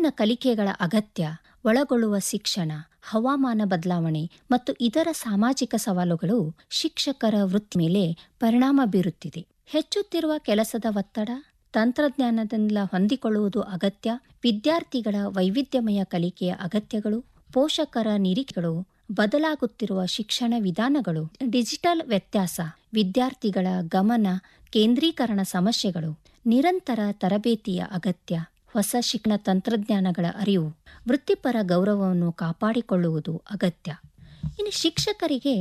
ಕಲಿಕೆಗಳ ಅಗತ್ಯ ಒಳಗೊಳ್ಳುವ ಶಿಕ್ಷಣ ಹವಾಮಾನ ಬದಲಾವಣೆ ಮತ್ತು ಇತರ ಸಾಮಾಜಿಕ ಸವಾಲುಗಳು ಶಿಕ್ಷಕರ ವೃತ್ತಿ ಮೇಲೆ ಪರಿಣಾಮ ಬೀರುತ್ತಿದೆ ಹೆಚ್ಚುತ್ತಿರುವ ಕೆಲಸದ ಒತ್ತಡ ತಂತ್ರಜ್ಞಾನದಿಂದ ಹೊಂದಿಕೊಳ್ಳುವುದು ಅಗತ್ಯ ವಿದ್ಯಾರ್ಥಿಗಳ ವೈವಿಧ್ಯಮಯ ಕಲಿಕೆಯ ಅಗತ್ಯಗಳು ಪೋಷಕರ ನಿರೀಕ್ಷೆಗಳು ಬದಲಾಗುತ್ತಿರುವ ಶಿಕ್ಷಣ ವಿಧಾನಗಳು ಡಿಜಿಟಲ್ ವ್ಯತ್ಯಾಸ ವಿದ್ಯಾರ್ಥಿಗಳ ಗಮನ ಕೇಂದ್ರೀಕರಣ ಸಮಸ್ಯೆಗಳು ನಿರಂತರ ತರಬೇತಿಯ ಅಗತ್ಯ ಹೊಸ ಶಿಕ್ಷಣ ತಂತ್ರಜ್ಞಾನಗಳ ಅರಿವು ವೃತ್ತಿಪರ ಗೌರವವನ್ನು ಕಾಪಾಡಿಕೊಳ್ಳುವುದು ಅಗತ್ಯ ಇನ್ನು ಶಿಕ್ಷಕರಿಗೆ